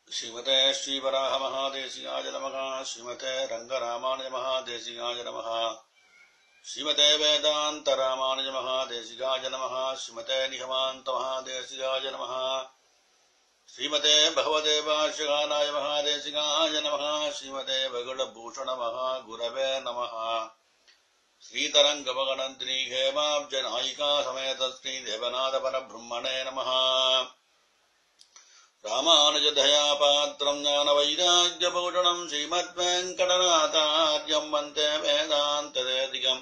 श्रीमते श्रीवराहमहादेशिकाय नमः श्रीमते रङ्गरामानुज महादेशिकाय नमः श्रीमते वेदान्तरामानुज महादेशिकाय नमः श्रीमते निगमान्त महादेशिकाय नमः श्रीमते भगवते भाष्यकाराय महादेशिकाय नमः श्रीमते भगुलभूषण महागुरवे नमः श्रीतरङ्गमगणन्त्रि हेमाब्जनायिका समेत श्रीदेवनाथपरब्रह्मणे नमः रामानुजदयापात्रम् ज्ञानवैराग्यभूषणम् श्रीमद्वेङ्कटनाथार्यम् वन्दे वेदान्तदेधिकम्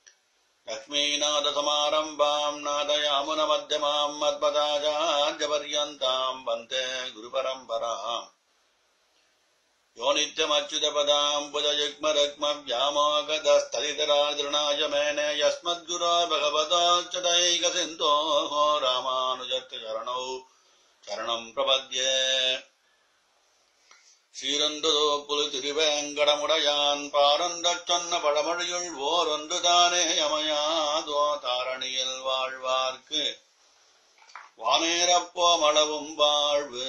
लक्ष्मीनाथसमारम्भाम् नादयामुनमध्यमाम् मद्पदाचार्यपर्यन्ताम् वन्दे गुरुपरम्पराम् यो नित्यमच्युतपदाम् भुजयुग्मरग्मव्यामोगतस्थलितरादृणाय मेने यस्मद्गुरो भगवतोच्युतैकसिन्धोः रामानुजस्य चरणौ சரணம் பிரபத்யே சீரந்ததோ புலி திருவேங்கடமுடையான் பாரந்தச் சொன்ன பழமொழியுள் ஓரொன்று தானே அமையாதோ தாரணியில் வாழ்வார்க்கு வானேரப்போமளவும் வாழ்வு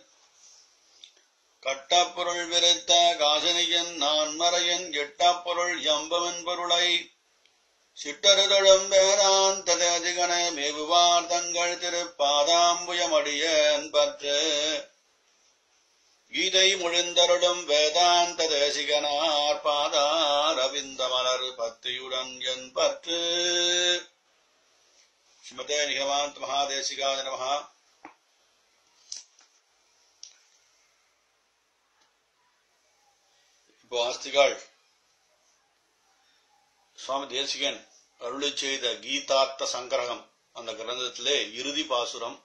கட்டப்பொருள் விருத்த காசினியன் நான் மறையன் எட்டப்பொருள் எம்பவன் பொருளை சிட்டருதழும் வேதாந்த தேதிகன மேவுவார் தங்கள் திருப்பாதாம்புயமடியன் பற்று கீதை முழிந்தருளும் வேதாந்த தேசிகனார் பாதார் ரவிந்த மலர் பத்தியுடன் என் பற்று ஸ்ரீமதே நிகமாந்த் மகாதேசிகாய நமஹா இப்போ ஆஸ்திகாள் சுவாமி தேசிகன் அருளி செய்த கீதார்த்த சங்கிரகம் அந்த கிரந்தத்திலே இறுதி பாசுரம்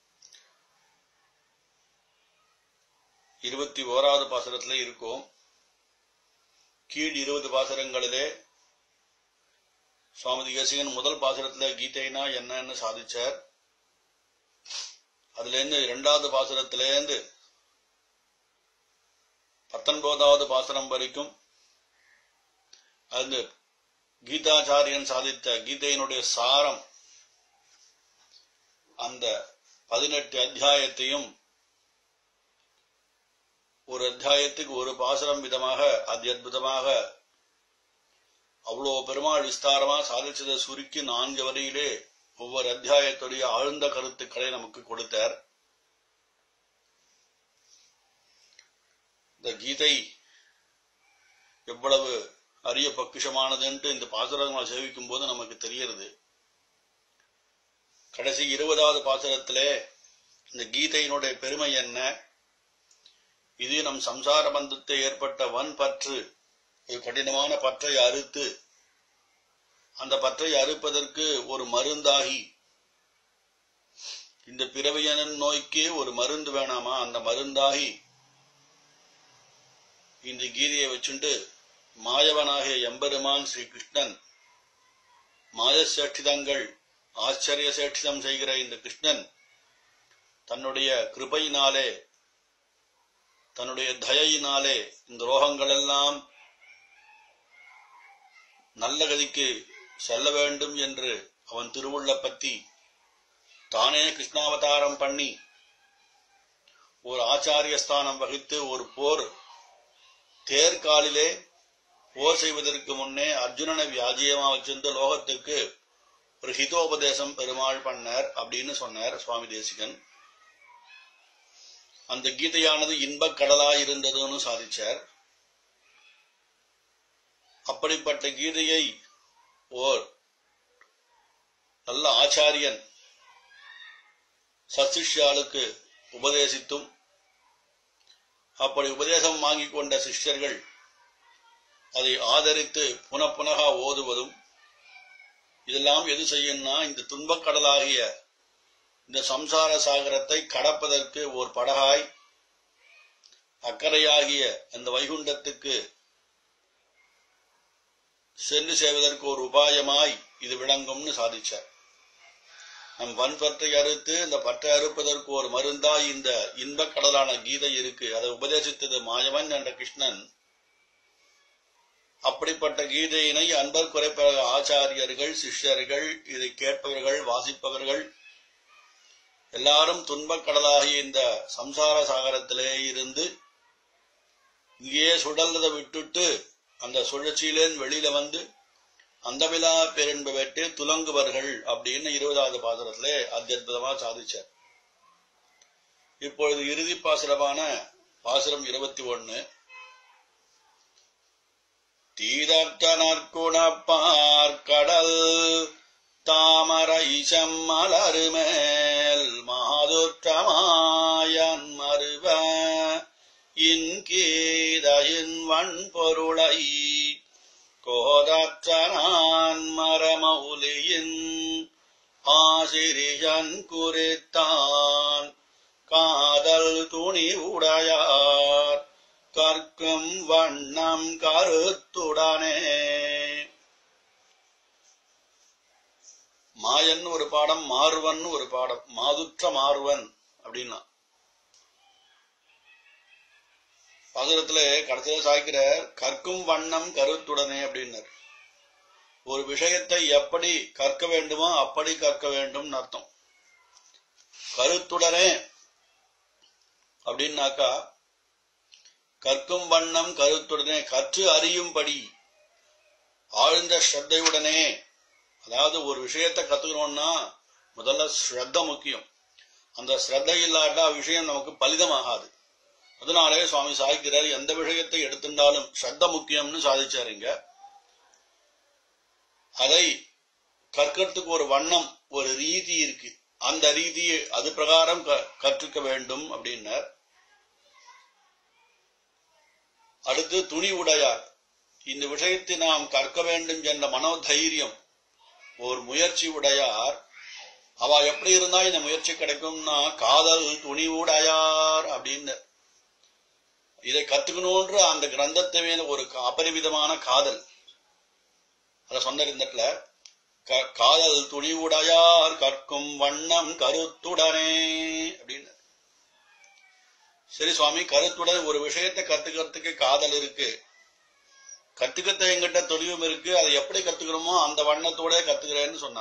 இருபத்தி ஓராவது பாசுரத்திலே இருக்கும் கீழ் இருபது பாசுரங்களிலே சுவாமி தேசிகன் முதல் பாசுரத்திலே கீதைனா என்னன்னு சாதிச்சார் அதுல இருந்து இரண்டாவது பாசுரத்திலேருந்து பத்தொன்பதாவது பாசுரம் வரைக்கும் அது கீதாச்சாரியன் சாதித்த கீதையினுடைய சாரம் அந்த பதினெட்டு அத்தியாயத்தையும் ஒரு அத்தியாயத்துக்கு ஒரு பாசுரம் விதமாக அத்தியுதமாக அவ்வளோ பெருமாள் விஸ்தாரமா சாதிச்சதை சுருக்கி நான்கு வரியிலே ஒவ்வொரு அத்தியாயத்துடைய ஆழ்ந்த கருத்துக்களை நமக்கு கொடுத்தார் இந்த கீதை எவ்வளவு அரிய பக்குஷமானதுன்ட்டு இந்த பாசுரங்களை சேவிக்கும் போது நமக்கு தெரியறது கடைசி இருபதாவது பாசுரத்திலே இந்த கீதையினுடைய பெருமை என்ன இது நம் சம்சார பந்தத்தை ஏற்பட்ட வன் பற்று ஒரு கடினமான பற்றை அறுத்து அந்த பற்றை அறுப்பதற்கு ஒரு மருந்தாகி இந்த பிறவியன நோய்க்கு ஒரு மருந்து வேணாமா அந்த மருந்தாகி இந்த கீதையை வச்சுண்டு மாயவனாகிய எம்பெருமான் ஸ்ரீ கிருஷ்ணன் மாயசேஷ்டிதங்கள் ஆச்சரிய சேஷ்டிதம் செய்கிற இந்த கிருஷ்ணன் தன்னுடைய கிருபையினாலே தன்னுடைய தயையினாலே இந்த ரோகங்கள் எல்லாம் நல்ல கதிக்கு செல்ல வேண்டும் என்று அவன் திருவுள்ள பத்தி தானே கிருஷ்ணாவதாரம் பண்ணி ஒரு ஆச்சாரிய ஸ்தானம் வகித்து ஒரு போர் தேர்காலிலே போர் செய்வதற்கு முன்னே அர்ஜுனனை வியாஜியமா வச்சிருந்த லோகத்துக்கு ஒரு ஹிதோபதேசம் பெருமாள் பண்ணார் அப்படின்னு சொன்னார் சுவாமி தேசிகன் அந்த கீதையானது இன்பக் கடலா இருந்ததுன்னு சாதிச்சார் அப்படிப்பட்ட கீதையை ஓர் நல்ல ஆச்சாரியன் சசிஷ்யாளுக்கு உபதேசித்தும் அப்படி உபதேசம் வாங்கிக் கொண்ட சிஷ்யர்கள் அதை ஆதரித்து புனப்புனக ஓதுவதும் இதெல்லாம் எது செய்யும்னா இந்த துன்பக்கடலாகிய இந்த சம்சார சாகரத்தை கடப்பதற்கு ஒரு படகாய் அக்கறையாகிய அந்த வைகுண்டத்துக்கு சென்று செய்வதற்கு ஒரு உபாயமாய் இது விளங்கும்னு சாதிச்சார் நம் வன் பற்றை அறுத்து இந்த பற்றை அறுப்பதற்கு ஒரு மருந்தாய் இந்த இன்பக் கடலான கீதை இருக்கு அதை உபதேசித்தது மாயவன் என்ற கிருஷ்ணன் அப்படிப்பட்ட கீதையினை அன்பர் குறைப்பக ஆச்சாரியர்கள் சிஷ்யர்கள் இதை கேட்பவர்கள் வாசிப்பவர்கள் எல்லாரும் துன்பக் கடலாகிய இந்த சம்சார சாகரத்திலே இருந்து இங்கேயே சுடல்றதை விட்டுட்டு அந்த சுழற்சியிலேருந்து வெளியில வந்து அந்தமிலா பேரன்பு வெட்டு துலங்குவர்கள் அப்படின்னு இருபதாவது பாசுரத்திலே அத்தியுதமா சாதிச்சார் இப்பொழுது இறுதி பாசுரமான பாசுரம் இருபத்தி ஒன்னு தீதற்ற நற்குணப்பார் கடல் தாமரை செம்மலருமேல் மாதுற்றமாயன் மருவ இன்கீதையின் வன்பொருளை கோதற்ற நான் மரமௌலியின் ஆசிரியன் குறித்தான் காதல் துணி உடையார் கற்கும் வண்ணம் கருத்துடனே மாயன் ஒரு பாடம் மாறுவன் ஒரு பாடம் மாதுற்ற மாறுவன் அப்படின்னா பாசுரத்துல கடைசியில சாய்க்கிற கற்கும் வண்ணம் கருத்துடனே அப்படின்னார் ஒரு விஷயத்தை எப்படி கற்க வேண்டுமோ அப்படி கற்க வேண்டும் அர்த்தம் கருத்துடனே அப்படின்னாக்கா கற்கும் வண்ணம் கருத்துடனே கற்று அறியும்படி ஆழ்ந்த ஸ்ரத்தையுடனே அதாவது ஒரு விஷயத்தை கத்துக்கணும்னா முதல்ல ஸ்ரத்த முக்கியம் அந்த ஸ்ரத்தை இல்லாட்டா விஷயம் நமக்கு பலிதமாகாது அதனாலே சுவாமி சாய்க்கிறார் எந்த விஷயத்தை எடுத்திருந்தாலும் ஸ்ரத்த முக்கியம்னு சாதிச்சாருங்க அதை கற்கிறதுக்கு ஒரு வண்ணம் ஒரு ரீதி இருக்கு அந்த ரீதியை அது பிரகாரம் கற்றுக்க வேண்டும் அப்படின்னார் அடுத்து துணி உடையார் இந்த விஷயத்தை நாம் கற்க வேண்டும் என்ற மனோதைரியம் ஒரு முயற்சி உடையார் அவ எப்படி இருந்தா இந்த முயற்சி கிடைக்கும்னா காதல் துணி உடையார் அப்படின்னு இதை கத்துக்கணும்ன்ற அந்த கிரந்தத்தை மேல ஒரு அபரிமிதமான காதல் அத சொன்னார் இந்த இடத்துல காதல் துணி உடையார் கற்கும் வண்ணம் கருத்துடனே அப்படின்னு சரி சுவாமி கருத்துடன் ஒரு விஷயத்தை கத்துக்கிறதுக்கு காதல் இருக்கு கத்துக்கத்த எங்கிட்ட துணிவும் இருக்கு அதை எப்படி கத்துக்கிறோமோ அந்த வண்ணத்தோட கத்துக்கிறேன்னு சொன்னா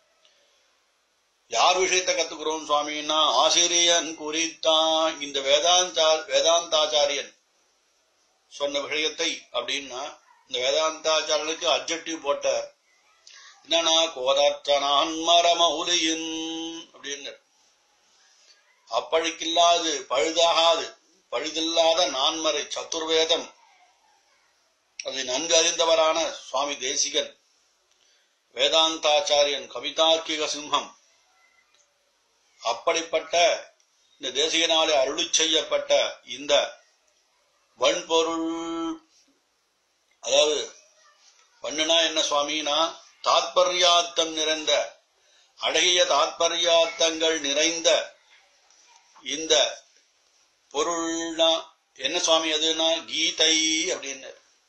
யார் விஷயத்த கத்துக்கிறோம் சுவாமின்னா ஆசிரியன் குறித்தான் இந்த வேதாந்தா வேதாந்தாச்சாரியன் சொன்ன விஷயத்தை அப்படின்னா இந்த வேதாந்தாச்சாரனுக்கு அப்ஜெக்டிவ் போட்ட என்னன்னா கோதாற்றனான் மரமௌலியின் அப்படின்னு அப்பழுக்கில்லாது பழுதாகாது பழுதில்லாத நான்மறை சத்துர்வேதம் அதை நன்கு அறிந்தவரான சுவாமி தேசிகன் வேதாந்தாச்சாரியன் கவிதார்க்கிக சிம்ஹம் அப்படிப்பட்ட இந்த தேசிகனாலே அருளி செய்யப்பட்ட இந்த வன்பொருள் அதாவது பண்ணுனா என்ன சுவாமினா தாத்பர்யார்த்தம் நிறைந்த அழகிய தாத்பர்யார்த்தங்கள் நிறைந்த இந்த பொருள்னா என்ன சுவாமி அதுனா கீதை அப்படின்னு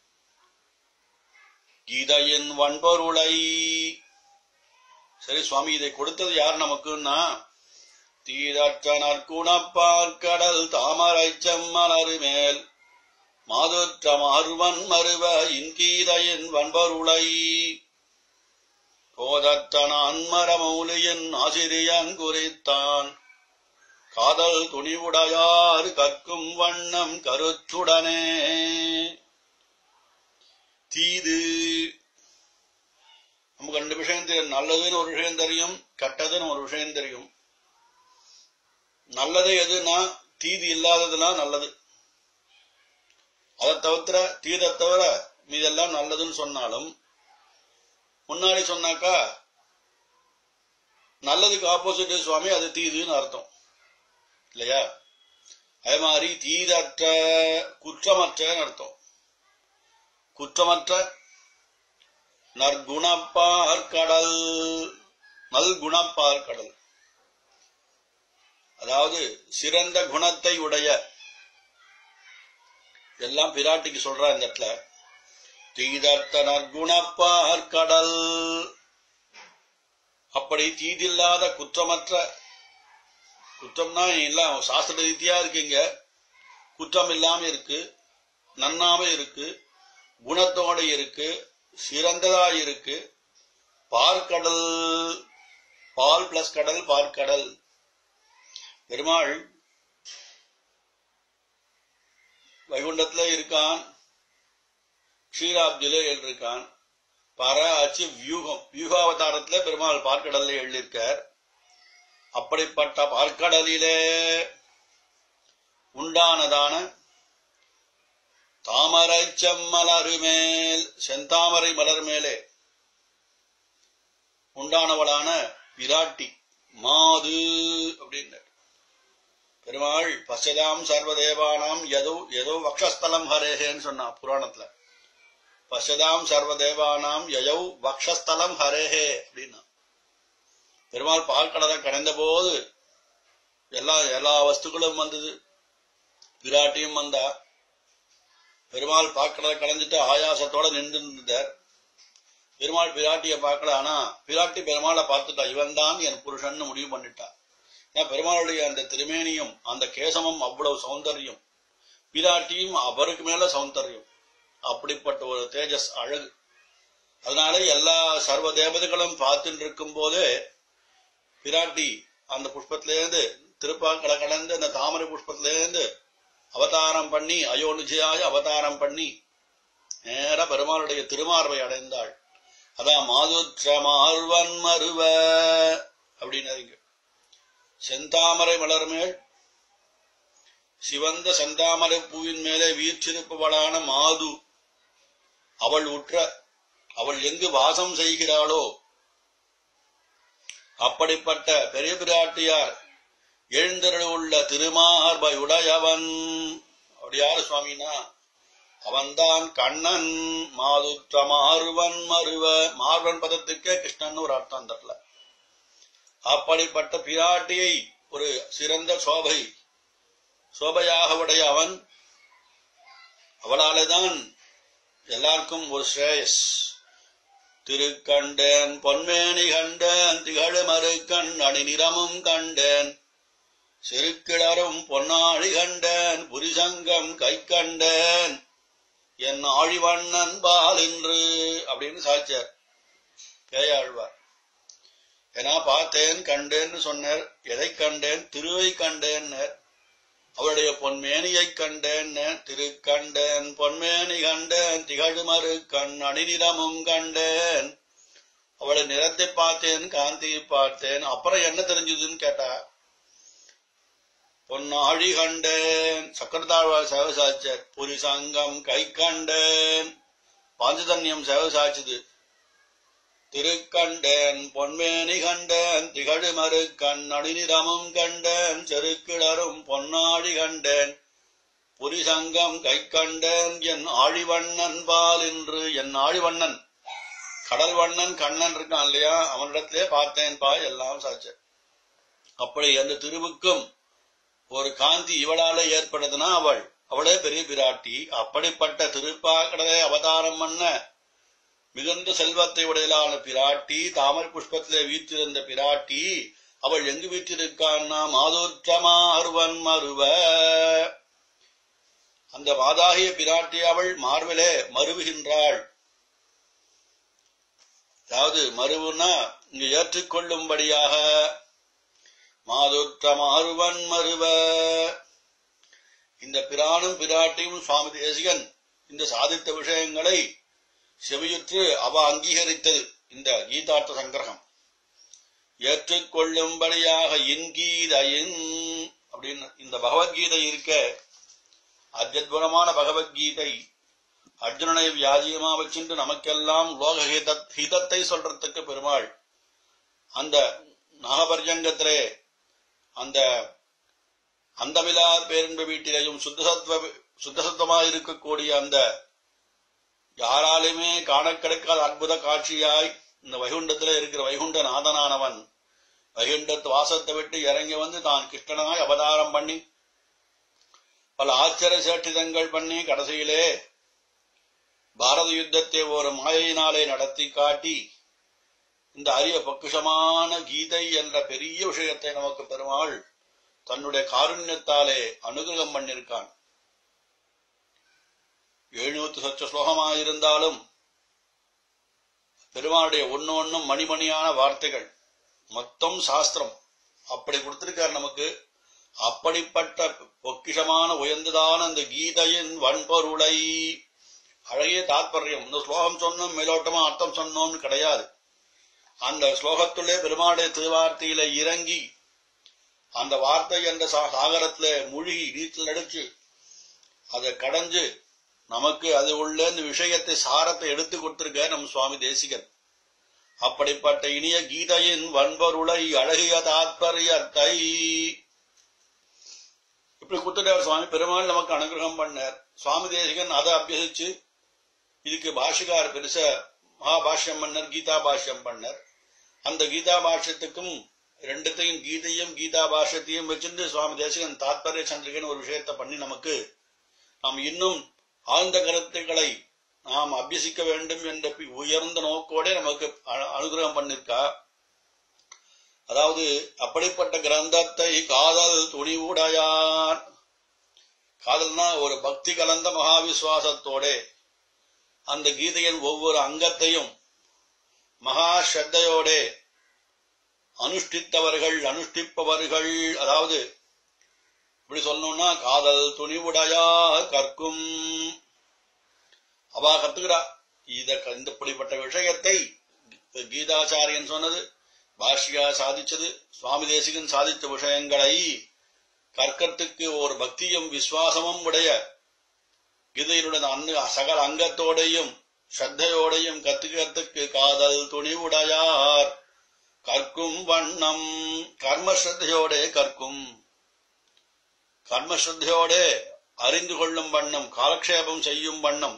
கீதையின் வன்பொருளை சரி சுவாமி இதை கொடுத்தது யார் நமக்குன்னா தீரற்ற நற்குணப்பார்க்கடல் தாமரை செம்மலரு மேல் மாதுற்ற மாறுவன் மறுவ இன்கீதையின் வன்பொருளை போதற்ற நான்மரமௌலியின் ஆசிரியன் குறித்தான் காதல் துணிவுடையார் கற்கும் வண்ணம் கருத்துடனே தீது நமக்கு ரெண்டு விஷயம் தெரியும் நல்லதுன்னு ஒரு விஷயம் தெரியும் கெட்டதுன்னு ஒரு விஷயம் தெரியும் நல்லது எதுனா தீது இல்லாததுனா நல்லது அதை தவிர தீதை தவிர மீதெல்லாம் நல்லதுன்னு சொன்னாலும் முன்னாடி சொன்னாக்கா நல்லதுக்கு ஆப்போசிட் சுவாமி அது தீதுன்னு அர்த்தம் இல்லையா அதே மாதிரி தீதற்ற குற்றமற்றன்னு அர்த்தம் குற்றமற்ற நற்குணப்பார் கடல் நல்குணப்பார் கடல் அதாவது சிறந்த குணத்தை உடைய எல்லாம் பிராட்டிக்கு சொல்றா இந்த இடத்துல தீதர்த்த நற்குணப்பார் கடல் அப்படி தீதில்லாத குற்றமற்ற குற்றம்னா எல்லாம் சாஸ்திர ரீதியா இருக்கீங்க குற்றம் இல்லாம இருக்கு நன்னாம இருக்கு குணத்தோட இருக்கு சிறந்ததா இருக்கு பார்க்கடல் பால் பிளஸ் கடல் பார்க்கடல் பெருமாள் வைகுண்டத்துல இருக்கான் க்ஷீராப்தியில எழுதியிருக்கான் பர அச்சு வியூகம் வியூகாவதாரத்துல பெருமாள் பார்க்கடல்ல எழுதியிருக்கார் அப்படிப்பட்ட பார்க்கடலிலே உண்டானதான தாமரை செம்மலரு மேல் செந்தாமரை மலர் மேலே உண்டானவளான விராட்டி மாது அப்படின்னார் பெருமாள் பசதாம் சர்வதேவானாம் எதோ ஏதோ வக்ஷஸ்தலம் ஹரேஹேன்னு சொன்னா புராணத்துல பசதாம் சர்வதேவானாம் யயௌ வக்ஷஸ்தலம் ஹரேஹே அப்படின்னா பெருமாள் பால்கடலை கடைந்த போது எல்லா எல்லா வஸ்துக்களும் வந்தது பிராட்டியும் வந்தா பெருமாள் பாக்கடலை கடைஞ்சிட்டு ஆயாசத்தோட நின்று இருந்தார் பெருமாள் பிராட்டிய பார்க்கல ஆனா பிராட்டி பெருமாளை பார்த்துட்டா இவன் தான் என் புருஷன் முடிவு பண்ணிட்டா ஏன்னா பெருமாளுடைய அந்த திருமேனியும் அந்த கேசமும் அவ்வளவு சௌந்தரியம் பிராட்டியும் அவருக்கு மேல சௌந்தரியம் அப்படிப்பட்ட ஒரு தேஜஸ் அழகு அதனால எல்லா சர்வ தேவதைகளும் பார்த்துட்டு இருக்கும் போதே பிராட்டி அந்த புஷ்பத்திலேருந்து திருப்பாக்கடை கடந்து அந்த தாமரை புஷ்பத்திலேருந்து அவதாரம் பண்ணி அயோனிஜயாய அவதாரம் பண்ணி நேர பெருமாளுடைய திருமார்பை அடைந்தாள் அதான் மாதுற்ற மார்வன் மருவ அப்படின்னு செந்தாமரை மலர் மேல் சிவந்த செந்தாமரை பூவின் மேலே வீற்றிருப்பவளான மாது அவள் உற்ற அவள் எங்கு வாசம் செய்கிறாளோ அப்படிப்பட்ட பெரிய பிராட்டியார் எழுந்தருள் உள்ள திருமார்பை உடையவன் அப்படி யாரு சுவாமினா அவன்தான் கண்ணன் மாதுற்ற மாறுவன் மருவ மார்வன் பதத்துக்கே கிருஷ்ணன் ஒரு அர்த்தம் தரல அப்படிப்பட்ட பிராட்டியை ஒரு சிறந்த சோபை சோபையாக உடைய அவன் அவளாலேதான் எல்லாருக்கும் ஒரு ஸ்ரேயஸ் திருக்கண்டேன் பொன்மேனி கண்டேன் திகழ் மறுக்கண் அணி நிறமும் கண்டேன் செருக்கிடரும் பொன்னாழி கண்டேன் புரிசங்கம் கை கண்டேன் என் ஆழிவண்ணன் பால் என்று அப்படின்னு சாய்ச்சார் பேயாழ்வார் ஏன்னா பார்த்தேன் கண்டேன்னு சொன்னார் எதை கண்டேன் திருவை கண்டேன்னர் அவளுடைய பொன்மேனியை கண்டேன் திருக்கண்டேன் பொன்மேனி கண்டேன் திகழ்மறு கண் அணிநிறமும் கண்டேன் அவளை நிறத்தை பார்த்தேன் காந்தியை பார்த்தேன் அப்புறம் என்ன தெரிஞ்சதுன்னு கேட்டா பொன்னாழி கண்டேன் சக்கரத்தாழ்வார் சேவசாச்சர் புரி சங்கம் கை கண்டேன் பாஞ்சதன்யம் சேவசாச்சுது திருக்கண்டேன் பொன்மேனி கண்டேன் திகழ்மறு கண் அடிநிறமும் கண்டேன் செருக்கிடரும் பொன்னாழி கண்டேன் புரிசங்கம் கை கண்டேன் என் ஆழிவண்ணன் பால் என்று என் ஆழிவண்ணன் கடல் வண்ணன் கண்ணன் இருக்கான் இல்லையா அவனிடத்திலே பார்த்தேன் பா எல்லாம் சாச்சு அப்படி அந்த திருவுக்கும் ஒரு காந்தி இவளால ஏற்படுதுன்னா அவள் அவளே பெரிய பிராட்டி அப்படிப்பட்ட திருப்பாக்கடலை அவதாரம் பண்ண மிகுந்த செல்வத்தை உடையலான பிராட்டி தாமரை புஷ்பத்திலே வீற்றிருந்த பிராட்டி அவள் எங்கு வீற்றிருக்கான்னா மாதோற்றமா அருவன் மருவ அந்த மாதாகிய பிராட்டி அவள் மார்பிலே மருவுகின்றாள் அதாவது மருவுன்னா இங்கு ஏற்றுக்கொள்ளும்படியாக மாதோற்ற மாறுவன் மருவ இந்த பிரானும் பிராட்டியும் சுவாமி தேசிகன் இந்த சாதித்த விஷயங்களை செவியுற்று அவ அங்கீகரித்தது இந்த கீதார்த்த சங்கிரகம் ஏற்றுக்கொள்ளும்படியாக இன்கீதையின் அப்படின்னு இந்த பகவத்கீதை இருக்க அத்யுதமான பகவத்கீதை அர்ஜுனனை வியாதியமா வச்சுட்டு நமக்கெல்லாம் லோக ஹித ஹிதத்தை சொல்றதுக்கு பெருமாள் அந்த நாகபர்ஜங்கத்திலே அந்த அந்தமிலா பேரின்ப வீட்டிலேயும் சுத்தசத்வ சுத்தசத்துவமாக இருக்கக்கூடிய அந்த யாராலுமே காண கிடைக்காத அற்புத காட்சியாய் இந்த வைகுண்டத்துல இருக்கிற வைகுண்ட நாதனானவன் வைகுண்டத்து வாசத்தை விட்டு இறங்கி வந்து தான் கிருஷ்ணனாய் அவதாரம் பண்ணி பல ஆச்சரிய சேட்டிதங்கள் பண்ணி கடைசியிலே பாரத யுத்தத்தை ஒரு மாயினாலே நடத்தி காட்டி இந்த அரிய பொக்குஷமான கீதை என்ற பெரிய விஷயத்தை நமக்கு பெருமாள் தன்னுடைய காருண்யத்தாலே அனுகிரகம் பண்ணிருக்கான் எழுநூத்தி சொச்ச ஸ்லோகமாயிருந்தாலும் பெருமாளுடைய ஒன்னு ஒன்னும் மணிமணியான வார்த்தைகள் மொத்தம் சாஸ்திரம் அப்படி கொடுத்திருக்கார் நமக்கு அப்படிப்பட்ட பொக்கிஷமான உயர்ந்ததான அந்த கீதையின் வன்பொருளை அழகிய தாத்பரியம் இந்த ஸ்லோகம் சொன்னோம் மேலோட்டமா அர்த்தம் சொன்னோம்னு கிடையாது அந்த ஸ்லோகத்துள்ளே பெருமாளுடைய திருவார்த்தையில இறங்கி அந்த வார்த்தை என்ற சா- சாகரத்துல மூழ்கி நீச்சல் அடிச்சு அதை கடைஞ்சு நமக்கு அது உள்ள இந்த விஷயத்தை சாரத்தை எடுத்து கொடுத்திருக்க நம் சுவாமி தேசிகன் அப்படிப்பட்ட இனிய கீதையின் வன்பொருளை அழகிய தாத்பரியத்தை இப்படி குத்துட்டார் சுவாமி பெருமாள் நமக்கு அனுகிரகம் பண்ணார் சுவாமி தேசிகன் அதை அபியசிச்சு இதுக்கு பாஷிகார் பெருச மகாபாஷ்யம் பண்ணார் கீதா பாஷ்யம் பண்ணார் அந்த கீதா பாஷ்யத்துக்கும் ரெண்டுத்தையும் கீதையும் கீதா பாஷ்யத்தையும் வச்சிருந்து சுவாமி தேசிகன் தாத்பரிய சந்திரிகன் ஒரு விஷயத்தை பண்ணி நமக்கு நாம் இன்னும் ஆழ்ந்த கருத்துக்களை நாம் அபியசிக்க வேண்டும் என்ற பி- உயர்ந்த நோக்கோட நமக்கு அ- அனுகிரகம் பண்ணிருக்கா அதாவது அப்படிப்பட்ட கிரந்தத்தை காதல் துணிவுடையான் காதல்னா ஒரு பக்தி கலந்த மகாவிசுவாசத்தோட அந்த கீதையின் ஒவ்வொரு அங்கத்தையும் மகா ஸ்ரத்தையோட அனுஷ்டித்தவர்கள் அனுஷ்டிப்பவர்கள் அதாவது இப்படி சொல்லணும்னா காதல் துணிவுடையா கற்கும் அவா கத்துக்கிறா இத இந்த இப்படிப்பட்ட விஷயத்தை கீதாச்சாரியன் சொன்னது பாஷ்யா சாதிச்சது சுவாமி தேசிகன் சாதித்த விஷயங்களை கற்கத்துக்கு ஒரு பக்தியும் விசுவாசமும் உடைய கீதையினுடைய அந்த சகல அங்கத்தோடையும் ஸ்ரத்தையோடையும் கத்துக்கிறதுக்கு காதல் துணிவுடையார் கற்கும் வண்ணம் கர்மஸ்ரத்தையோட கற்கும் கர்மஸ்ரத்தையோட அறிந்து கொள்ளும் வண்ணம் காலக்ஷேபம் செய்யும் வண்ணம்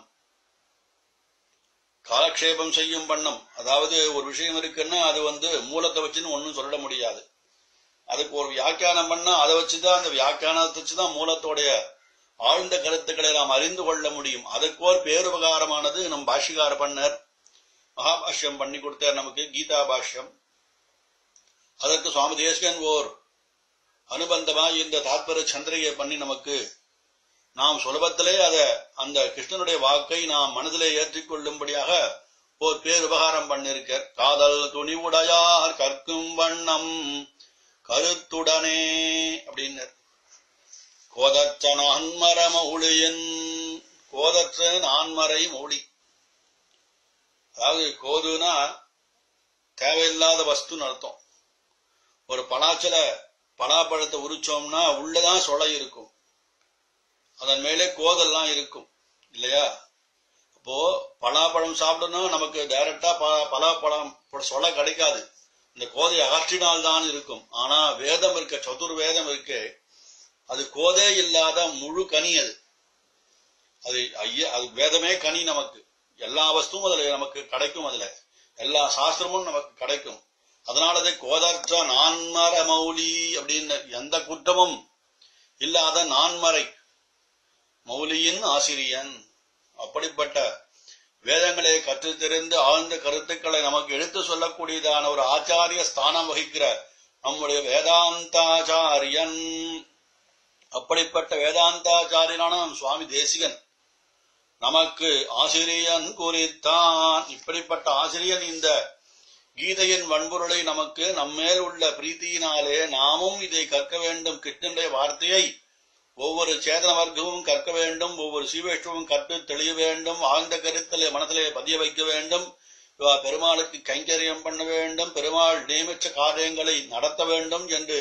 காலக்ஷேபம் செய்யும் வண்ணம் அதாவது ஒரு விஷயம் இருக்குன்னா அது வந்து மூலத்தை வச்சுன்னு ஒன்னும் சொல்ல முடியாது அதுக்கு ஒரு வியாக்கியானம் பண்ணா அதை வச்சுதான் அந்த வியாக்கியானத்தை வச்சுதான் மூலத்தோடைய ஆழ்ந்த கருத்துக்களை நாம் அறிந்து கொள்ள முடியும் அதுக்கு ஒரு பேருபகாரமானது நம் பாஷிகார பண்ணர் மகாபாஷ்யம் பண்ணி கொடுத்தார் நமக்கு கீதா பாஷ்யம் அதற்கு சுவாமி தேசிகன் ஓர் அனுபந்தமா இந்த தாத்பர சந்திரிகை பண்ணி நமக்கு நாம் சுலபத்திலே அத அந்த கிருஷ்ணனுடைய வாக்கை நாம் மனதிலே ஏற்றிக்கொள்ளும்படியாக ஓர் பேருபகாரம் பண்ணிருக்க காதல் துணிவுடையார் கற்கும் வண்ணம் கருத்துடனே அப்படின்னர் கோதற்ற நான்மர மௌளியன் கோதற்ற நான்மறை மௌளி அதாவது கோதுனா தேவையில்லாத வஸ்துன்னு அர்த்தம் ஒரு பலாச்சல பலாப்பழத்தை உரிச்சோம்னா உள்ளதான் சொலை இருக்கும் அதன் மேலே கோதெல்லாம் இருக்கும் இல்லையா அப்போ பலாப்பழம் சாப்பிடணும் நமக்கு டைரக்டா பலாப்பழம் சொலை கிடைக்காது இந்த கோதை அகற்றினால்தான் இருக்கும் ஆனா வேதம் இருக்க சதுர் வேதம் இருக்கு அது கோதே இல்லாத முழு கனி அது அது ஐய அது வேதமே கனி நமக்கு எல்லா வஸ்துவும் அதுல நமக்கு கிடைக்கும் அதுல எல்லா சாஸ்திரமும் நமக்கு கிடைக்கும் அதனால அது கோதற்ற நான்மர மௌலி அப்படின்னு எந்த குற்றமும் இல்லாத நான்மறை மௌலியின் ஆசிரியன் அப்படிப்பட்ட வேதங்களை கற்றுத் தெரிந்து ஆழ்ந்த கருத்துக்களை நமக்கு எடுத்து சொல்லக்கூடியதான ஒரு ஆச்சாரிய ஸ்தானம் வகிக்கிற நம்முடைய வேதாந்தாச்சாரியன் அப்படிப்பட்ட வேதாந்தாச்சாரியனான நம் சுவாமி தேசிகன் நமக்கு ஆசிரியன் குறித்தான் இப்படிப்பட்ட ஆசிரியன் இந்த கீதையின் வன்பொருளை நமக்கு நம்மேல் உள்ள பிரீத்தியினாலே நாமும் இதை கற்க வேண்டும் கிருஷ்ணனுடைய வார்த்தையை ஒவ்வொரு சேதன வர்க்கமும் கற்க வேண்டும் ஒவ்வொரு சீவேஷ்டமும் கற்று தெளிய வேண்டும் ஆழ்ந்த கருத்திலே மனதிலே பதிய வைக்க வேண்டும் இவா பெருமாளுக்கு கைங்கரியம் பண்ண வேண்டும் பெருமாள் நியமிச்ச காரியங்களை நடத்த வேண்டும் என்று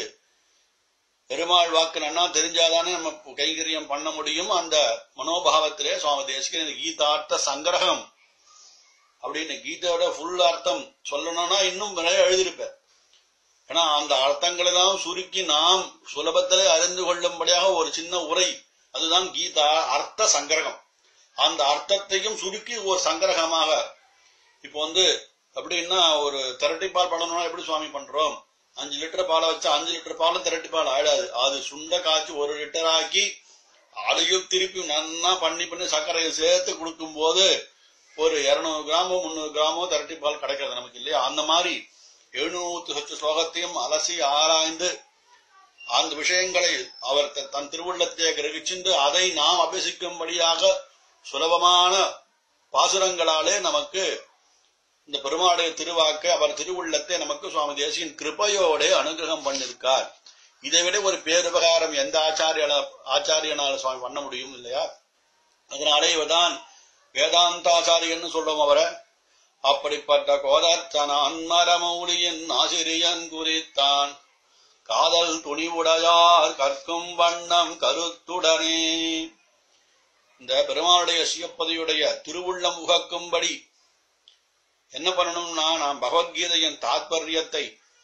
பெருமாள் வாக்கு நன்னா தெரிஞ்சாதானே நம்ம கைங்கரியம் பண்ண முடியும் அந்த மனோபாவத்திலே சுவாமி தேசிகன் இந்த கீதார்த்த சங்கிரகம் அப்படின்னு கீதையோட ஃபுல் அர்த்தம் சொல்லணும்னா இன்னும் நிறைய எழுதியிருப்பேன் ஏன்னா அந்த அர்த்தங்களை எல்லாம் சுருக்கி நாம் சுலபத்திலே அறிந்து கொள்ளும்படியாக ஒரு சின்ன உரை அதுதான் கீதா அர்த்த சங்கிரகம் அந்த அர்த்தத்தையும் சுருக்கி ஒரு சங்கிரகமாக இப்போ வந்து எப்படின்னா ஒரு திரட்டி பால் பண்ணணும்னா எப்படி சுவாமி பண்றோம் அஞ்சு லிட்டர் பாலை வச்சா அஞ்சு லிட்டர் பாலும் திரட்டி பால் ஆயிடாது அது சுண்ட காய்ச்சி ஒரு லிட்டர் ஆக்கி அதையும் திருப்பி நன்னா பண்ணி பண்ணி சர்க்கரையை சேர்த்து கொடுக்கும் போது ஒரு இருநூறு கிராமோ முந்நூறு கிராமோ திரட்டி பால் கிடைக்கிறது நமக்கு இல்லையா அந்த மாதிரி எழுநூத்தி சொச்சு ஸ்லோகத்தையும் அலசி ஆராய்ந்து அந்த விஷயங்களை அவர் த- தன் திருவுள்ளத்தை கிரகிச்சிந்து அதை நாம் அபியசிக்கும்படியாக சுலபமான பாசுரங்களாலே நமக்கு இந்த பெருமாளுடைய திருவாக்க அவர் திருவுள்ளத்தை நமக்கு சுவாமி தேசியின் கிருபையோட அனுகிரகம் பண்ணிருக்கார் இதை விட ஒரு பேருபகாரம் எந்த ஆச்சாரிய ஆச்சாரியனால சுவாமி பண்ண முடியும் இல்லையா அதனாலே இவர்தான் வேதாந்தாச்சாரியன்னு சொல்றோம் அவரை அப்படிப்பட்ட கோதர்த்தனான் மரமௌலியின் ஆசிரியன் குறித்தான் காதல் துணிவுடையார் கற்கும் வண்ணம் கருத்துடனே இந்த பெருமானுடைய சிவப்பதியுடைய திருவுள்ளம் உகக்கும்படி என்ன பண்ணணும்னா நாம் பகவத்கீதையின் தாத்பரியத்தை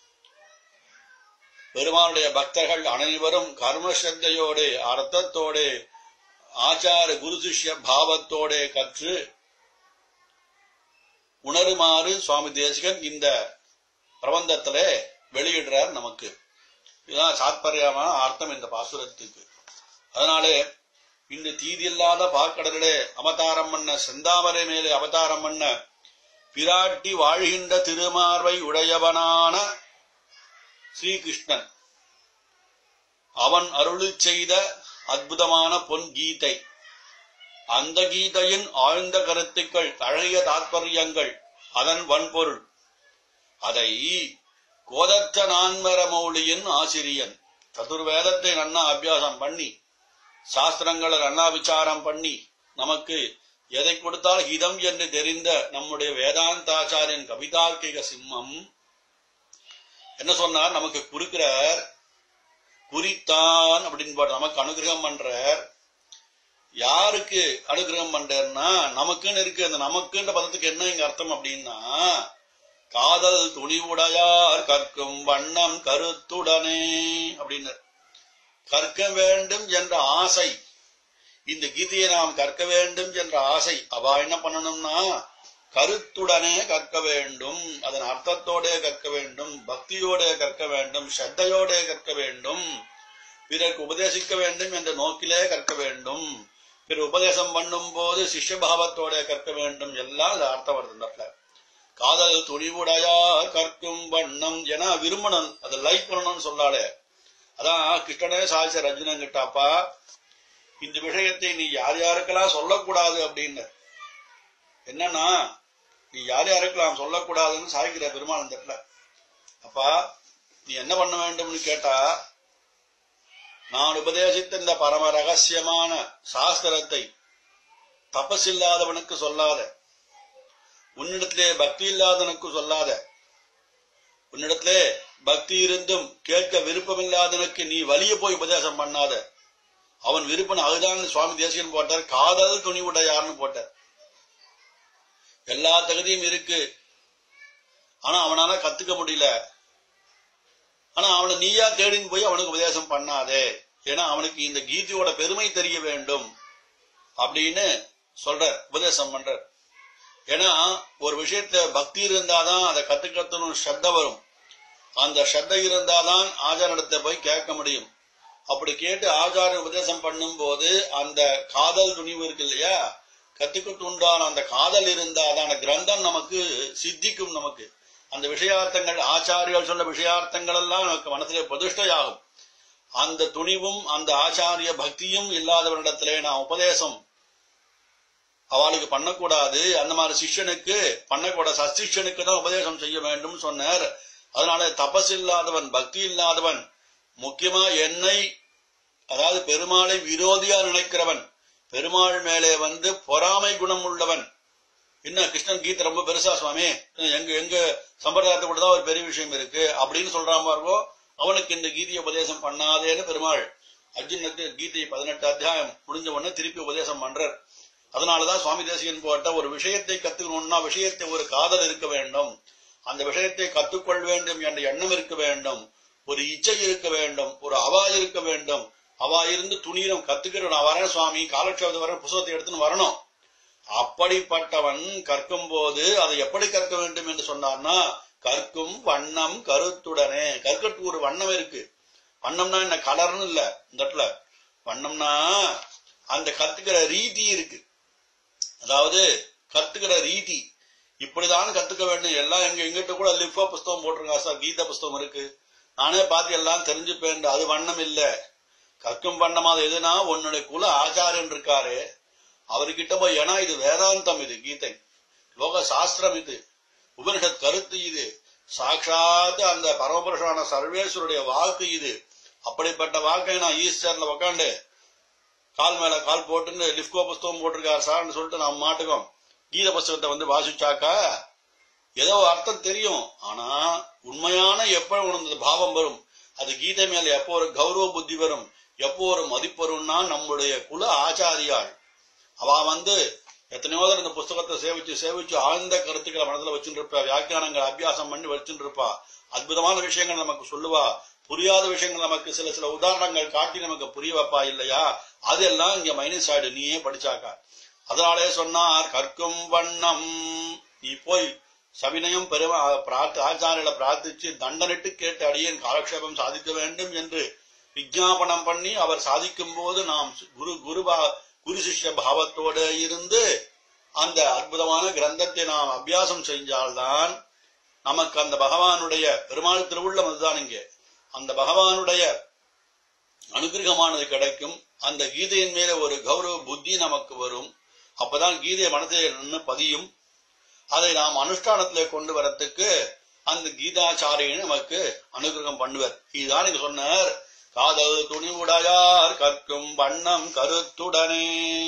பெருமானுடைய பக்தர்கள் அனைவரும் கர்மஸ்ரத்தையோடு அர்த்தத்தோடு ஆச்சார குரு சிஷ்ய பாவத்தோட கற்று உணருமாறு சுவாமி தேசிகன் இந்த பிரபந்தத்திலே வெளியிடுறார் நமக்கு இதுதான் சாத்பரியமான அர்த்தம் இந்த பாசுரத்துக்கு அதனாலே இந்த தீதியில்லாத பாக்கடலிலே அவதாரம் பண்ண செந்தாமரை மேலே அவதாரம் பண்ண பிராட்டி வாழ்கின்ற திருமார்வை உடையவனான ஸ்ரீகிருஷ்ணன் அவன் அருளி செய்த அற்புதமான பொன் கீதை அந்த கீதையின் ஆழ்ந்த கருத்துக்கள் அழகிய தாத்பரியங்கள் அதன் வன்பொருள் அதை கோதற்ற நான்மர மௌலியின் ஆசிரியன் சதுர்வேதத்தை நன்னா அபியாசம் பண்ணி சாஸ்திரங்களை நன்னா விசாரம் பண்ணி நமக்கு எதை கொடுத்தால் ஹிதம் என்று தெரிந்த நம்முடைய வேதாந்தாச்சாரியன் கவிதார்க்கிக சிம்மம் என்ன சொன்னார் நமக்கு குறுக்கிறார் குறித்தான் அப்படின்னு போட்டு நமக்கு அனுகிரகம் பண்றார் யாருக்கு அனுகிரகம் பண்றாருன்னா நமக்குன்னு இருக்கு அந்த நமக்குன்ற பதத்துக்கு என்ன இங்க அர்த்தம் அப்படின்னா காதல் துணிவுடையார் கற்கும் வண்ணம் கருத்துடனே அப்படின்னு கற்க வேண்டும் என்ற ஆசை இந்த கீதையை நாம் கற்க வேண்டும் என்ற ஆசை அவ என்ன பண்ணணும்னா கருத்துடனே கற்க வேண்டும் அதன் அர்த்தத்தோட கற்க வேண்டும் பக்தியோட கற்க வேண்டும் ஸ்ரத்தையோட கற்க வேண்டும் பிறருக்கு உபதேசிக்க வேண்டும் என்ற நோக்கிலே கற்க வேண்டும் பிற உபதேசம் பண்ணும் போது சிஷ்யபாவத்தோட கற்க வேண்டும் எல்லாம் அது அர்த்தம் வருது இந்த இடத்துல. காதல் துணிவுடையார் கற்கும் வண்ணம் என விரும்பணும் அதை லைக் பண்ணணும்னு சொல்லாலே அதான் கிருஷ்ணனே சாதிச்ச ரஜினன் கிட்டாப்பா இந்த விஷயத்தை நீ யார் யாருக்கெல்லாம் சொல்லக்கூடாது அப்படின்னு என்னன்னா நீ யார் யாருக்கெல்லாம் சொல்லக்கூடாதுன்னு சாய்க்கிற பெருமாள் இந்த இடத்துல அப்பா நீ என்ன பண்ண வேண்டும்னு கேட்டா நான் உபதேசித்த இந்த பரம ரகசியமான சாஸ்திரத்தை தபசில்லாதவனுக்கு சொல்லாத உன்னிடத்திலே பக்தி இல்லாதவனுக்கு சொல்லாத உன்னிடத்திலே பக்தி இருந்தும் கேட்க விருப்பமில்லாதவனுக்கு நீ வலிய போய் உபதேசம் பண்ணாத அவன் விருப்பம் அதுதான் சுவாமி தேசியன் போட்டார் காதல் துணிவுடையார்னு போட்டார் எல்லா தகுதியும் இருக்கு ஆனா அவனால கத்துக்க முடியல ஆனா அவனை நீயா தேடின்னு போய் அவனுக்கு உபதேசம் பண்ணாதே ஏன்னா அவனுக்கு இந்த கீதையோட பெருமை தெரிய வேண்டும் அப்படின்னு சொல்ற உபதேசம் பண்ற ஏன்னா ஒரு விஷயத்துல பக்தி இருந்தாதான் அதை கத்துக்கத்தணும் ஸ்ரத்த வரும் அந்த ஸ்ரத்த இருந்தாதான் ஆச்சாரிடத்தை போய் கேட்க முடியும் அப்படி கேட்டு ஆச்சாரம் உபதேசம் பண்ணும் போது அந்த காதல் துணிவு இருக்கு இல்லையா கத்துக்கிட்டு உண்டான அந்த காதல் இருந்தாதான் அந்த கிரந்தம் நமக்கு சித்திக்கும் நமக்கு அந்த விஷயார்த்தங்கள் ஆச்சாரியர்கள் சொன்ன விஷயார்த்தங்கள் எல்லாம் நமக்கு மனசிலே பிரதிஷ்டையாகும் அந்த துணிவும் அந்த ஆச்சாரிய பக்தியும் இல்லாதவரிடத்திலே நான் உபதேசம் அவளுக்கு பண்ணக்கூடாது அந்த மாதிரி சிஷ்யனுக்கு பண்ணக்கூடாது சசிஷ்யனுக்கு தான் உபதேசம் செய்ய வேண்டும் சொன்னார் அதனால தபஸ் இல்லாதவன் பக்தி இல்லாதவன் முக்கியமா என்னை அதாவது பெருமாளை விரோதியா நினைக்கிறவன் பெருமாள் மேலே வந்து பொறாமை குணம் உள்ளவன் என்ன கிருஷ்ணன் கீதை ரொம்ப பெருசா சுவாமி எங்க எங்க சம்பிரதாயத்தை கூட தான் ஒரு பெரிய விஷயம் இருக்கு அப்படின்னு சொல்றான் பாருங்கோ அவனுக்கு இந்த கீதையை உபதேசம் பண்ணாதேன்னு பெருமாள் அர்ஜுனுக்கு கீதை பதினெட்டு அத்தியாயம் முடிஞ்ச உடனே திருப்பி உபதேசம் பண்றார் அதனாலதான் சுவாமி தேசிகன் போட்ட ஒரு விஷயத்தை கத்துக்கணும்னா விஷயத்தை ஒரு காதல் இருக்க வேண்டும் அந்த விஷயத்தை கத்துக்கொள்ள வேண்டும் என்ற எண்ணம் இருக்க வேண்டும் ஒரு இச்சை இருக்க வேண்டும் ஒரு அவா இருக்க வேண்டும் அவா இருந்து துணியிடம் கத்துக்கிற நான் வரேன் சுவாமி காலட்சேபத்தை வர புத்தகத்தை எடுத்துன்னு வரணும் அப்படிப்பட்டவன் கற்கும் போது அதை எப்படி கற்க வேண்டும் என்று சொன்னார்னா கற்கும் வண்ணம் கருத்துடனே கற்கட்டு ஒரு வண்ணம் இருக்கு வண்ணம்னா என்ன கலர்னு இல்ல இந்த இடத்துல வண்ணம்னா அந்த கத்துக்கிற ரீதி இருக்கு அதாவது கத்துக்கிற ரீதி இப்படிதான் கத்துக்க வேண்டும் எல்லாம் எங்க எங்கிட்ட கூட லிஃபா புஸ்தகம் போட்டிருக்கா சார் கீதா புஸ்தகம் இருக்கு நானே பார்த்து எல்லாம் தெரிஞ்சுப்பேன் அது வண்ணம் இல்ல கற்கும் வண்ணம் அது எதுனா உன்னுடைய குல ஆச்சாரியன் இருக்காரு அவர்கிட்ட போய் ஏன்னா இது வேதாந்தம் இது கீதை லோக சாஸ்திரம் இது உபனிஷத் கருத்து இது சாட்சாத் அந்த பரமபுருஷான சர்வேஸ்வருடைய வாக்கு இது அப்படிப்பட்ட வாழ்க்கை நான் ஈஸ்டர்ல உக்காண்டு கால் மேல கால் போட்டுன்னு லிப்கோ புஸ்தகம் போட்டிருக்காரு சார்னு சொல்லிட்டு நம்ம மாட்டுக்கோம் கீத புஸ்தகத்தை வந்து வாசிச்சாக்கா ஏதோ அர்த்தம் தெரியும் ஆனா உண்மையான எப்ப உணர்ந்தது பாவம் வரும் அது கீதை மேல எப்போ ஒரு கௌரவ புத்தி வரும் எப்போ ஒரு மதிப்பு வரும்னா நம்முடைய குல ஆச்சாரியாள் அவ வந்து எத்தனையோ தடவை இந்த புஸ்தகத்தை சேவிச்சு சேவிச்சு ஆழ்ந்த கருத்துக்களை மனதில் வச்சுட்டு இருப்பா வியாக்கியானங்கள் அபியாசம் பண்ணி வச்சுட்டு இருப்பா அற்புதமான விஷயங்கள் நமக்கு சொல்லுவா புரியாத விஷயங்கள் நமக்கு சில சில உதாரணங்கள் காட்டி நமக்கு புரிய வைப்பா இல்லையா அதெல்லாம் இங்க மைனஸ் ஆயிடு நீயே படிச்சாக்கா அதனாலே சொன்னார் கற்கும் வண்ணம் நீ போய் சவினயம் பெரும பிரார்த்த ஆச்சாரிகளை பிரார்த்திச்சு தண்டனிட்டு கேட்டு அடியேன் காலக்ஷேபம் சாதிக்க வேண்டும் என்று விஜாபனம் பண்ணி அவர் சாதிக்கும் போது நாம் குரு குருபா குரு சிஷ்ய பாவத்தோட இருந்து அந்த அற்புதமான கிரந்தத்தை நாம் அபியாசம் செஞ்சால்தான் நமக்கு அந்த பகவானுடைய பெருமாள் திருவுள்ளம் அதுதான் இங்கே அந்த பகவானுடைய அனுகிரகமானது கிடைக்கும் அந்த கீதையின் மேல ஒரு கௌரவ புத்தி நமக்கு வரும் அப்பதான் கீதை மனதில் நின்று பதியும் அதை நாம் அனுஷ்டானத்திலே கொண்டு வரத்துக்கு அந்த கீதாச்சாரியன் நமக்கு அனுகிரகம் பண்ணுவர் இதுதான் இங்க சொன்னார் காதல் துணிவுடையார் கற்கும் வண்ணம் கருத்துடனே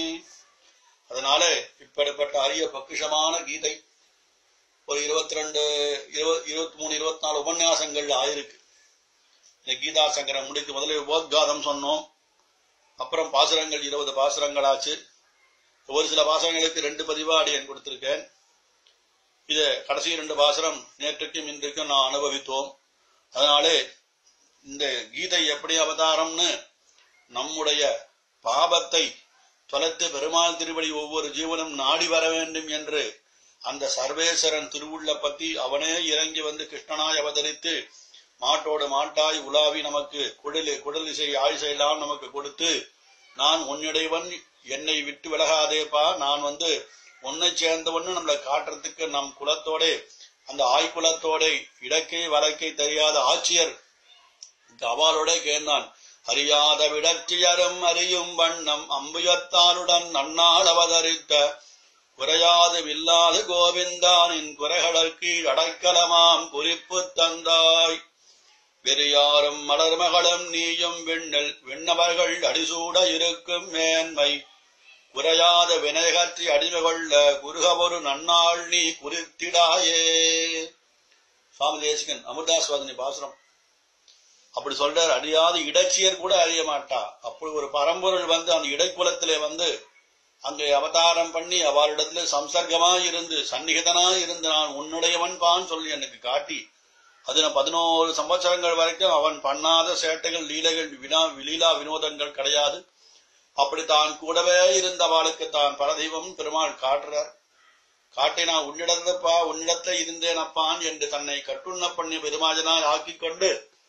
அதனால இப்படிப்பட்ட அரிய பொக்கிஷமான கீதை ஒரு இருபத்தி ரெண்டு இருபத்தி மூணு இருபத்தி நாலு உபன்யாசங்கள் ஆயிருக்கு இந்த கீதா சங்கரம் முடிக்கு முதல்ல உபோத்காதம் சொன்னோம் அப்புறம் பாசுரங்கள் இருபது பாசுரங்கள் ஆச்சு ஒரு சில பாசுரங்களுக்கு ரெண்டு பதிவா அடியன் கொடுத்திருக்கேன் இது கடைசி ரெண்டு பாசுரம் நேற்றுக்கும் இன்றைக்கும் நான் அனுபவித்தோம் அதனாலே இந்த கீதை எப்படி அவதாரம்னு நம்முடைய பாபத்தை தொலைத்து பெருமாள் திருவடி ஒவ்வொரு ஜீவனும் நாடி வர வேண்டும் என்று அந்த சர்வேஸ்வரன் திருவுள்ள பத்தி அவனே இறங்கி வந்து கிருஷ்ணனாய் அவதரித்து மாட்டோடு மாட்டாய் உலாவி நமக்கு குடல் குடல் இசை ஆயுசை எல்லாம் நமக்கு கொடுத்து நான் உன்னுடையவன் என்னை விட்டு விலகாதேப்பா நான் வந்து உன்னை சேர்ந்தவன்னு நம்மளை காட்டுறதுக்கு நம் குலத்தோட அந்த ஆய்குலத்தோட இடக்கை வழக்கை தெரியாத ஆட்சியர் அவளோட கேந்தான் அறியாத விடச்சியரும் அறியும் வண்ணம் அம்புயத்தானுடன் நன்னாள் அவதரித்த குறையாது வில்லாது கோவிந்தானின் குறைகளுக்கு அடைக்கலமாம் குறிப்பு தந்தாய் வெறியாரும் மலர்மகளும் நீயும் விண்ணில் விண்ணவர்கள் அடிசூட இருக்கும் மேன்மை குறையாத வினைகற்றி அடிமை கொள்ள குருகவொரு நன்னாள் நீ குறித்திடாயே சுவாமி தேசிகன் அமிர்தாஸ்வாதினி பாசுரம் அப்படி சொல்றார் அறியாத இடைச்சியர் கூட அறிய மாட்டா அப்படி ஒரு பரம்பொருள் வந்து அந்த இடைக்குலத்திலே வந்து அங்கே அவதாரம் பண்ணி அவளிடத்துல சம்சர்க்கமா இருந்து சந்நிகிதனா இருந்து நான் உன்னுடையவன் பான் சொல்லி எனக்கு காட்டி அதுல பதினோரு சம்பத்சரங்கள் வரைக்கும் அவன் பண்ணாத சேட்டைகள் லீலைகள் வினா லீலா வினோதங்கள் கிடையாது அப்படி தான் கூடவே இருந்தவாளுக்கு தான் பரதெய்வம் பெருமாள் காட்டுறார் காட்டி நான் உன்னிடந்தப்பா உன்னிடத்துல இருந்தேன் அப்பான் என்று தன்னை கட்டுண்ண பண்ணி பெருமாஜனாய் ஆக்கிக் கொண்டு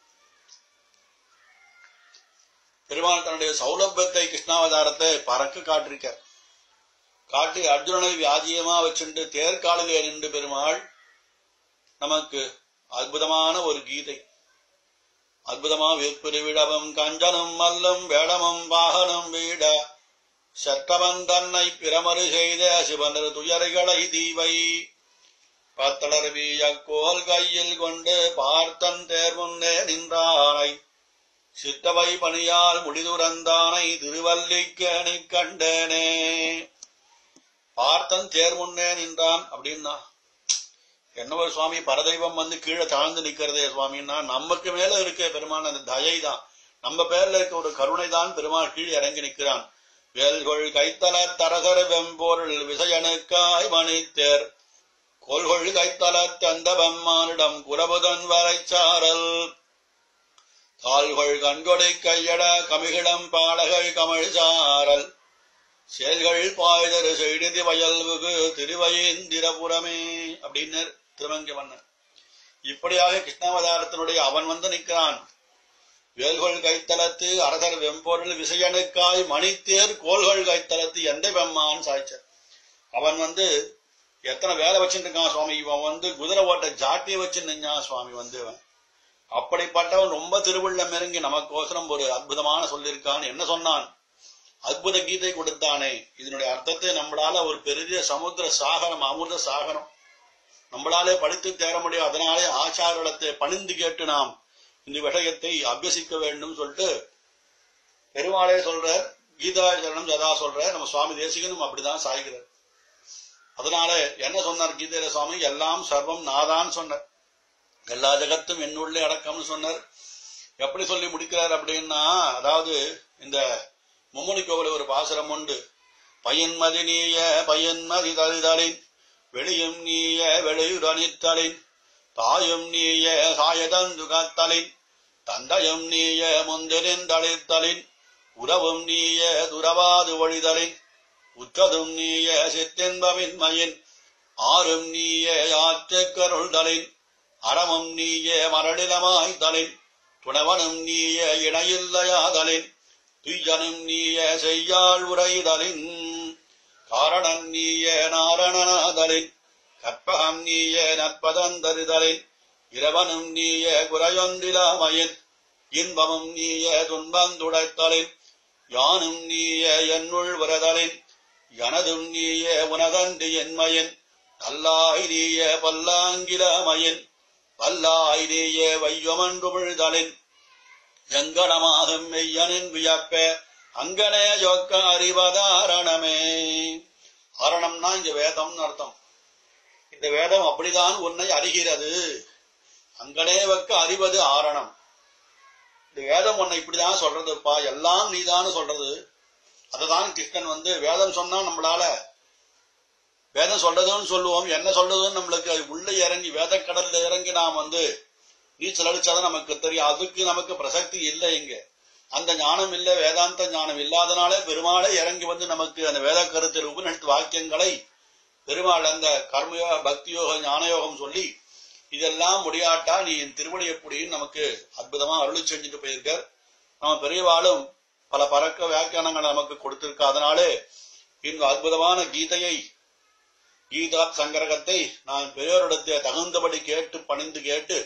பெருமாள் தன்னுடைய சௌலபியத்தை கிருஷ்ணாவதாரத்தை பறக்க காட்டிருக்கார் காட்டி அர்ஜுனனை வியாஜியமா வச்சுண்டு தேர்காலிலே நின்று பெருமாள் நமக்கு அற்புதமான ஒரு கீதை அற்புதமா விற்புரிவிடவும் கஞ்சனும் மல்லும் வேடமும் வாகனம் வீட சட்டவன் தன்னை பிரமறு செய்த சிவனர் துயர்களை தீவை பத்தளர் வீய கோல் கையில் கொண்டு பார்த்தன் தேர்முன்னே நின்றானை சித்தவை பணியால் முடிதுறந்தானை திருவல்லிக்கேணி கண்டேனே பார்த்தன் தேர் முன்னே நின்றான் அப்படின்னா என்னவோ சுவாமி பரதெய்வம் வந்து கீழே தாழ்ந்து நிக்கிறதே சுவாமின்னா நமக்கு மேல இருக்க பெருமான் அந்த தயை தான் நம்ம பேர்ல இருக்க ஒரு கருணை தான் பெருமாள் கீழே இறங்கி நிற்கிறான் வேல்கொள் கைத்தல தரகர வெம்போருள் விசயனுக்காய் மணித்தேர் கோல்கொள் கைத்தல தந்த பெம்மானிடம் குரபுதன் வரைச்சாரல் கால்கள் கண்கொடை கையட கமிகிடம் பாடகள் கமிழ் சாரல் செயல்கள் பாய்தரு செய்தி வயல்வுகு திருவயேந்திரபுரமே அப்படின்னு திருமங்கை மன்னன் இப்படியாக கிருஷ்ணாவதாரத்தினுடைய அவன் வந்து நிற்கிறான் வேல்கொள் கைத்தலத்து அரசர் வெம்பொருள் விசயனுக்காய் மணித்தேர் கோள்கள் கைத்தலத்து எந்த வெம்மான் சாய்ச்சர் அவன் வந்து எத்தனை வேலை வச்சுட்டு இருக்கான் சுவாமி இவன் வந்து குதிரை ஓட்ட ஜாட்டியை வச்சு நிஞ்சான் சுவாமி வந்து இவன் அப்படிப்பட்டவன் ரொம்ப திருவுள்ளம் இறங்கி நமக்கோசரம் ஒரு அற்புதமான சொல்லியிருக்கான் என்ன சொன்னான் அற்புத கீதை கொடுத்தானே இதனுடைய அர்த்தத்தை நம்மளால ஒரு பெரிய சமுத்திர சாகரம் அமிர்த சாகரம் நம்மளாலே படித்து தேர முடியும் அதனாலே ஆச்சாரத்தை பணிந்து கேட்டு நாம் இந்த விஷயத்தை அபியசிக்க வேண்டும் சொல்லிட்டு பெருமாளே சொல்றார் கீதா சரணம் சதா சொல்ற நம்ம சுவாமி தேசிகனும் அப்படிதான் சாய்கிறார் அதனால என்ன சொன்னார் கீதையில சுவாமி எல்லாம் சர்வம் நாதான் சொன்னார் எல்லா ஜகத்தும் என்னுள்ளே அடக்கம்னு சொன்னார் எப்படி சொல்லி முடிக்கிறார் அப்படின்னா அதாவது இந்த மும்முனி கோவில ஒரு பாசுரம் உண்டு பயன்மதி நீய பயன்மதி தழுதலின் வெளியும் நீய வெளியுரணித்தலின் தாயும் நீய சாயதந்துகத்தலின் தந்தையும் நீய முந்திலின் தளித்தலின் உறவும் நீய துறவாது ஒழிதலின் உற்றதும் நீய சித்தென்பமின்மையின் ஆறும் நீய யாற்றுக்கருள்தலின் அறமும் நீய மரடிலமாய்தலின் துணவனும் நீய இணையில்லையாதலின் துய்யனும் நீய செய்யாள் உரைதலின் காரணம் நீய நாரணனாதலின் கற்பகம் நீய நற்பதந்தறிதலின் இரவனும் நீய குறையொன்றிலாமையின் இன்பமும் நீய துன்பந்துடைத்தலின் யானும் நீய என்னுள் வரதலின் எனதும் நீய உனதன்று என்மையின் நல்லாய் நீய பல்லாங்கிலமயின் வல்லாய் நீய வையமன்றுமிழ்தலின் எங்கனமாகும் மெய்யனின் வியப்ப அங்கனே ஜொக்க அறிவதாரணமே அரணம்னா இங்க வேதம்னு அர்த்தம் இந்த வேதம் அப்படிதான் உன்னை அறிகிறது அங்கனே வைக்க அறிவது ஆரணம் இந்த வேதம் உன்னை இப்படிதான் சொல்றதுப்பா எல்லாம் நீதான்னு சொல்றது அததான் கிருஷ்ணன் வந்து வேதம் சொன்னா நம்மளால வேதம் சொல்றதுன்னு சொல்லுவோம் என்ன சொல்றதுன்னு நம்மளுக்கு அது உள்ள இறங்கி வேதக்கடல்ல இறங்கி நாம் வந்து நீச்சல் அடிச்சாதான் நமக்கு தெரியும் அதுக்கு நமக்கு பிரசக்தி இல்லை இங்க அந்த ஞானம் இல்ல வேதாந்த ஞானம் இல்லாதனாலே பெருமாளே இறங்கி வந்து நமக்கு அந்த வேத கருத்தில் உபநிஷத்து வாக்கியங்களை பெருமாள் அந்த கர்மயோக பக்தியோக ஞானயோகம் சொல்லி இதெல்லாம் முடியாட்டா நீ என் திருவடி எப்படின்னு நமக்கு அற்புதமா அருளி செஞ்சுட்டு போயிருக்கார் நம்ம பெரியவாளும் பல பறக்க வியாக்கியானங்களை நமக்கு கொடுத்திருக்க அதனாலே இந்த அற்புதமான கீதையை கீதா சங்கரகத்தை நான் பெரியோரிடத்தை தகுந்தபடி கேட்டு பணிந்து கேட்டு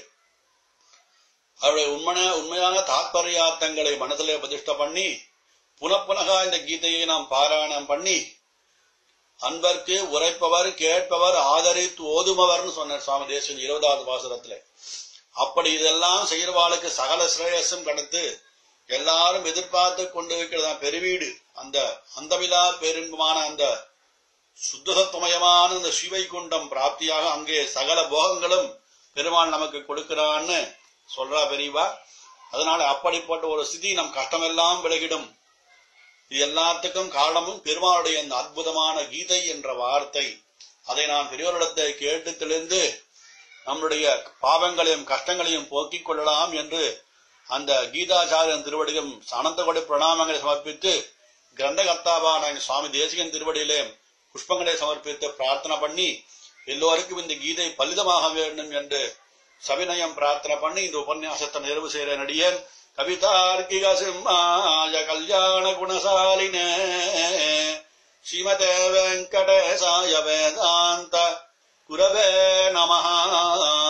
அவருடைய உண்மையான உண்மையான தாத்பரியார்த்தங்களை மனதிலே பிரதிஷ்ட பண்ணி புனப்புனகா இந்த கீதையை நாம் பாராயணம் பண்ணி அன்பர்க்கு உரைப்பவர் கேட்பவர் ஆதரித்து ஓதுமவர்னு சொன்னார் சுவாமி தேசன் இருபதாவது பாசுரத்துல அப்படி இதெல்லாம் செய்யறவாளுக்கு சகல சிரேயஸும் கடந்து எல்லாரும் எதிர்பார்த்து கொண்டு இருக்கிறதா பெருவீடு அந்த அந்தமிலா பெரும்பமான அந்த சுத்தசத்துவமயமான அந்த சிவைகுண்டம் பிராப்தியாக அங்கே சகல போகங்களும் பெருமாள் நமக்கு கொடுக்கிறான்னு சொல்றா பெரியவா அதனால அப்படிப்பட்ட ஒரு ஸ்திதி நம் கஷ்டமெல்லாம் விலகிடும் இது எல்லாத்துக்கும் காரணமும் பெருமாளுடைய அந்த அற்புதமான கீதை என்ற வார்த்தை அதை நான் பெரியோரிடத்தை கேட்டு தெளிந்து நம்முடைய பாவங்களையும் கஷ்டங்களையும் போக்கிக் கொள்ளலாம் என்று அந்த கீதாச்சாரியன் திருவடியும் அனந்த கொடை பிரணாமங்களை சமர்ப்பித்து கிரந்தகர்த்தாவான சுவாமி தேசிகன் திருவடியிலே புஷ்பங்களை சமர்ப்பித்து பிரார்த்தனை பண்ணி எல்லோருக்கும் இந்த கீதை பலிதமாக வேண்டும் என்று சவினயம் பிரார்த்தனை பண்ணி இந்த உபன்யாசத்தை நிறைவு செய்கிற நடிகன் கவிதார்க்கிக சிம்மாய கல்யாண குணசாலினே ஸ்ரீமதே வெங்கடேசாய வேதாந்த குரவே நமஹா